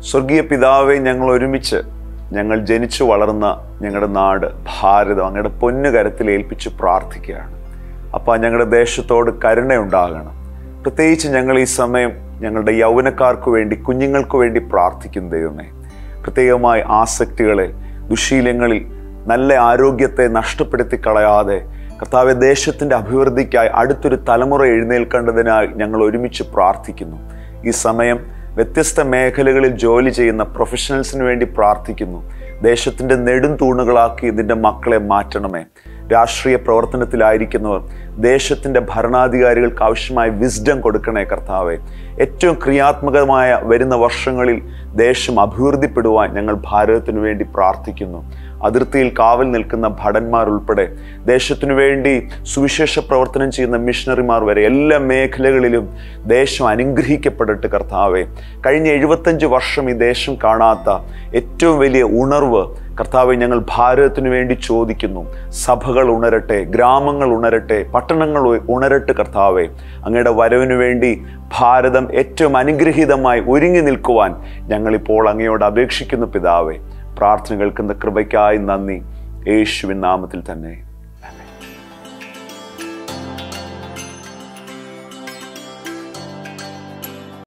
സ്വർഗീയ പിതാവെ ഞങ്ങൾ ഒരുമിച്ച് ഞങ്ങൾ ജനിച്ചു വളർന്ന ഞങ്ങളുടെ നാട് ഭാരതം അങ്ങയുടെ പൊന്നു കരത്തിൽ ഏൽപ്പിച്ച് പ്രാർത്ഥിക്കുകയാണ് അപ്പോൾ ഞങ്ങളുടെ ദേശത്തോട് കരുണയുണ്ടാകണം പ്രത്യേകിച്ച് ഞങ്ങൾ ഈ സമയം ഞങ്ങളുടെ യൗവനക്കാർക്ക് വേണ്ടി കുഞ്ഞുങ്ങൾക്ക് വേണ്ടി പ്രാർത്ഥിക്കും ദൈവമേ പ്രത്യേകമായി ആസക്തികളെ ദുശീലങ്ങളിൽ നല്ല ആരോഗ്യത്തെ നഷ്ടപ്പെടുത്തി കളയാതെ കർത്താവ് ദേശത്തിൻ്റെ അഭിവൃദ്ധിക്കായി അടുത്തൊരു തലമുറ എഴുന്നേൽക്കേണ്ടതിനായി ഞങ്ങൾ ഒരുമിച്ച് പ്രാർത്ഥിക്കുന്നു ഈ സമയം വ്യത്യസ്ത മേഖലകളിൽ ജോലി ചെയ്യുന്ന പ്രൊഫഷണൽസിന് വേണ്ടി പ്രാർത്ഥിക്കുന്നു ദേശത്തിൻ്റെ നെടും തൂണുകളാക്കി ഇതിൻ്റെ മക്കളെ മാറ്റണമേ രാഷ്ട്രീയ പ്രവർത്തനത്തിലായിരിക്കുന്നവർ ദേശത്തിൻ്റെ ഭരണാധികാരികൾക്ക് ആവശ്യമായ വിസ്ഡം കൊടുക്കണേ കർത്താവെ ഏറ്റവും ക്രിയാത്മകമായ വരുന്ന വർഷങ്ങളിൽ ദേശം അഭിവൃദ്ധിപ്പെടുവാൻ ഞങ്ങൾ ഭാരതത്തിനു വേണ്ടി പ്രാർത്ഥിക്കുന്നു അതിർത്തിയിൽ കാവൽ നിൽക്കുന്ന ഭടന്മാർ ഉൾപ്പെടെ ദേശത്തിനു വേണ്ടി സുവിശേഷ പ്രവർത്തനം ചെയ്യുന്ന മിഷണറിമാർ വരെ എല്ലാ മേഖലകളിലും ദേശം അനുഗ്രഹിക്കപ്പെടട്ടെ കർത്താവെ കഴിഞ്ഞ എഴുപത്തഞ്ച് വർഷം ഈ ദേശം കാണാത്ത ഏറ്റവും വലിയ ഉണർവ് കർത്താവെ ഞങ്ങൾ ഭാരതത്തിനു വേണ്ടി ചോദിക്കുന്നു സഭകൾ ഉണരട്ടെ ഗ്രാമങ്ങൾ ഉണരട്ടെ പട്ടണങ്ങൾ ഉണരട്ടെ കർത്താവെ അങ്ങയുടെ വരവിനു വേണ്ടി ഭാരതം ഏറ്റവും അനുഗ്രഹീതമായി ഒരുങ്ങി നിൽക്കുവാൻ ഞങ്ങളിപ്പോൾ അങ്ങയോട് അപേക്ഷിക്കുന്നു പിതാവെ പ്രാർത്ഥന കേൾക്കുന്ന കൃപയ്ക്കായി നന്ദി യേശുവിൻ നാമത്തിൽ തന്നെ